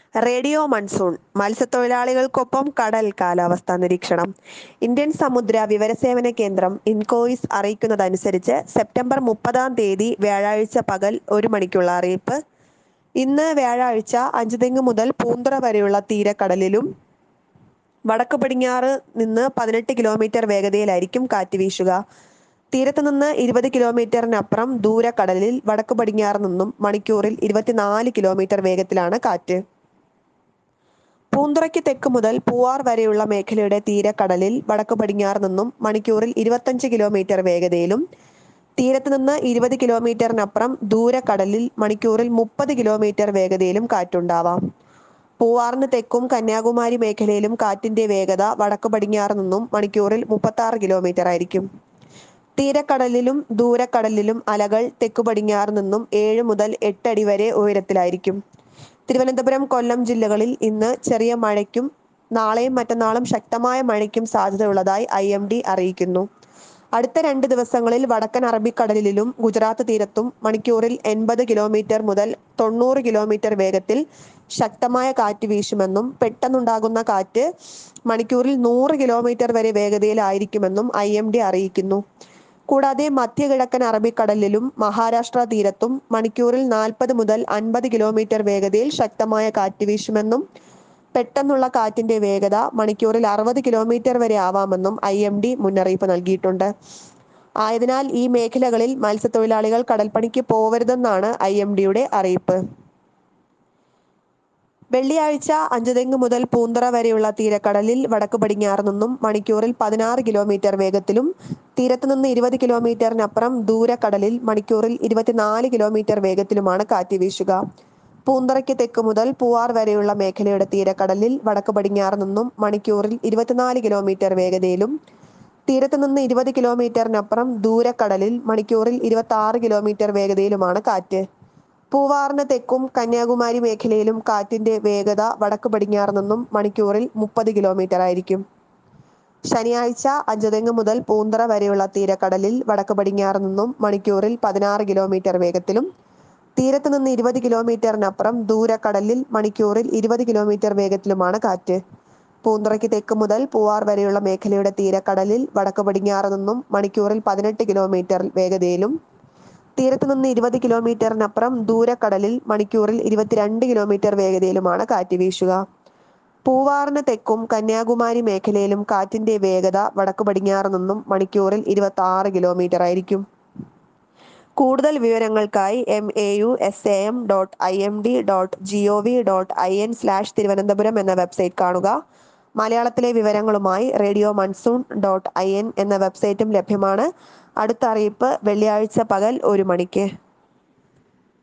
radio monsoon മത്സ്യത്തൊഴിലാളികൾക്കൊപ്പം കടൽ കാലാവസ്ഥാ നിരീക്ഷണം ഇന്ത്യൻ സമുദ്ര വിവരസേവന കേന്ദ്രം ഇൻകോയിസ് അറിയിക്കുന്നതനുസരിച്ച് സെപ്റ്റംബർ മുപ്പതാം തീയതി വ്യാഴാഴ്ച പകൽ ഒരു മണിക്കുള്ള അറിയിപ്പ് ഇന്ന് വ്യാഴാഴ്ച അഞ്ചുതെങ്ങ് മുതൽ പൂന്തറ വരെയുള്ള തീരക്കടലിലും വടക്ക് പടിഞ്ഞാറ് നിന്ന് പതിനെട്ട് കിലോമീറ്റർ വേഗതയിലായിരിക്കും കാറ്റ് വീശുക തീരത്ത് നിന്ന് ഇരുപത് കിലോമീറ്ററിനപ്പുറം ദൂരക്കടലിൽ വടക്ക് പടിഞ്ഞാറ് നിന്നും മണിക്കൂറിൽ ഇരുപത്തിനാല് കിലോമീറ്റർ വേഗത്തിലാണ് കാറ്റ് പൂന്തുറയ്ക്ക് തെക്ക് മുതൽ പൂവാർ വരെയുള്ള മേഖലയുടെ തീരക്കടലിൽ വടക്ക് പടിഞ്ഞാറ് നിന്നും മണിക്കൂറിൽ ഇരുപത്തഞ്ച് കിലോമീറ്റർ വേഗതയിലും തീരത്ത് നിന്ന് ഇരുപത് കിലോമീറ്ററിനപ്പുറം ദൂരക്കടലിൽ മണിക്കൂറിൽ മുപ്പത് കിലോമീറ്റർ വേഗതയിലും കാറ്റുണ്ടാവാം പൂവാറിന് തെക്കും കന്യാകുമാരി മേഖലയിലും കാറ്റിന്റെ വേഗത വടക്ക് പടിഞ്ഞാറ് നിന്നും മണിക്കൂറിൽ മുപ്പത്തി ആറ് കിലോമീറ്റർ ആയിരിക്കും തീരക്കടലിലും ദൂരക്കടലിലും അലകൾ തെക്കു പടിഞ്ഞാറ് നിന്നും ഏഴ് മുതൽ എട്ട് അടി വരെ ഉയരത്തിലായിരിക്കും തിരുവനന്തപുരം കൊല്ലം ജില്ലകളിൽ ഇന്ന് ചെറിയ മഴയ്ക്കും നാളെയും മറ്റന്നാളും ശക്തമായ മഴയ്ക്കും സാധ്യതയുള്ളതായി ഐ എം ഡി അറിയിക്കുന്നു അടുത്ത രണ്ട് ദിവസങ്ങളിൽ വടക്കൻ അറബിക്കടലിലും ഗുജറാത്ത് തീരത്തും മണിക്കൂറിൽ എൺപത് കിലോമീറ്റർ മുതൽ തൊണ്ണൂറ് കിലോമീറ്റർ വേഗത്തിൽ ശക്തമായ കാറ്റ് വീശുമെന്നും പെട്ടെന്നുണ്ടാകുന്ന കാറ്റ് മണിക്കൂറിൽ നൂറ് കിലോമീറ്റർ വരെ വേഗതയിലായിരിക്കുമെന്നും ഐ എം ഡി അറിയിക്കുന്നു കൂടാതെ മധ്യകിഴക്കൻ അറബിക്കടലിലും മഹാരാഷ്ട്ര തീരത്തും മണിക്കൂറിൽ നാൽപ്പത് മുതൽ അൻപത് കിലോമീറ്റർ വേഗതയിൽ ശക്തമായ കാറ്റ് വീശുമെന്നും പെട്ടെന്നുള്ള കാറ്റിന്റെ വേഗത മണിക്കൂറിൽ അറുപത് കിലോമീറ്റർ വരെ ആവാമെന്നും ഐ എം ഡി മുന്നറിയിപ്പ് നൽകിയിട്ടുണ്ട് ആയതിനാൽ ഈ മേഖലകളിൽ മത്സ്യത്തൊഴിലാളികൾ കടൽപ്പണിക്ക് പോവരുതെന്നാണ് ഐ എം ഡിയുടെ അറിയിപ്പ് വെള്ളിയാഴ്ച അഞ്ചുതെങ്ങ് മുതൽ പൂന്തറ വരെയുള്ള തീരക്കടലിൽ വടക്ക് പടിഞ്ഞാറ് നിന്നും മണിക്കൂറിൽ പതിനാറ് കിലോമീറ്റർ വേഗത്തിലും തീരത്ത് നിന്ന് ഇരുപത് കിലോമീറ്ററിനപ്പുറം ദൂരക്കടലിൽ മണിക്കൂറിൽ ഇരുപത്തിനാല് കിലോമീറ്റർ വേഗത്തിലുമാണ് കാറ്റ് വീശുക പൂന്തറയ്ക്ക് തെക്ക് മുതൽ പൂവാർ വരെയുള്ള മേഖലയുടെ തീരക്കടലിൽ വടക്ക് പടിഞ്ഞാറ് നിന്നും മണിക്കൂറിൽ ഇരുപത്തിനാല് കിലോമീറ്റർ വേഗതയിലും തീരത്ത് നിന്ന് ഇരുപത് കിലോമീറ്ററിനപ്പുറം ദൂരക്കടലിൽ മണിക്കൂറിൽ ഇരുപത്തി ആറ് കിലോമീറ്റർ വേഗതയിലുമാണ് കാറ്റ് പൂവാറിന് തെക്കും കന്യാകുമാരി മേഖലയിലും കാറ്റിന്റെ വേഗത വടക്ക് പടിഞ്ഞാറ് നിന്നും മണിക്കൂറിൽ മുപ്പത് കിലോമീറ്റർ ആയിരിക്കും ശനിയാഴ്ച അഞ്ചുതെങ്ങ് മുതൽ പൂന്തറ വരെയുള്ള തീരക്കടലിൽ വടക്ക് പടിഞ്ഞാറ് നിന്നും മണിക്കൂറിൽ പതിനാറ് കിലോമീറ്റർ വേഗത്തിലും തീരത്ത് നിന്ന് ഇരുപത് കിലോമീറ്ററിനപ്പുറം ദൂരക്കടലിൽ മണിക്കൂറിൽ ഇരുപത് കിലോമീറ്റർ വേഗത്തിലുമാണ് കാറ്റ് പൂന്തറയ്ക്ക് തെക്ക് മുതൽ പൂവാർ വരെയുള്ള മേഖലയുടെ തീരക്കടലിൽ വടക്ക് പടിഞ്ഞാറ് നിന്നും മണിക്കൂറിൽ പതിനെട്ട് കിലോമീറ്റർ വേഗതയിലും തീരത്ത് നിന്ന് ഇരുപത് കിലോമീറ്ററിനപ്പുറം ദൂരക്കടലിൽ മണിക്കൂറിൽ ഇരുപത്തിരണ്ട് കിലോമീറ്റർ വേഗതയിലുമാണ് കാറ്റ് വീശുക പൂവാറിന് തെക്കും കന്യാകുമാരി മേഖലയിലും കാറ്റിന്റെ വേഗത വടക്ക് പടിഞ്ഞാറ് നിന്നും മണിക്കൂറിൽ ഇരുപത്തി ആറ് കിലോമീറ്റർ ആയിരിക്കും കൂടുതൽ വിവരങ്ങൾക്കായി M A U S A M dot I M D dot G O V dot I N slash Thiruvananthapuram എന്ന വെബ്സൈറ്റ് കാണുക മലയാളത്തിലെ വിവരങ്ങളുമായി radio monsoon dot I N എന്ന വെബ്സൈറ്റും ലഭ്യമാണ് അടുത്ത അറിയിപ്പ് വെള്ളിയാഴ്ച പകൽ ഒരു മണിക്ക്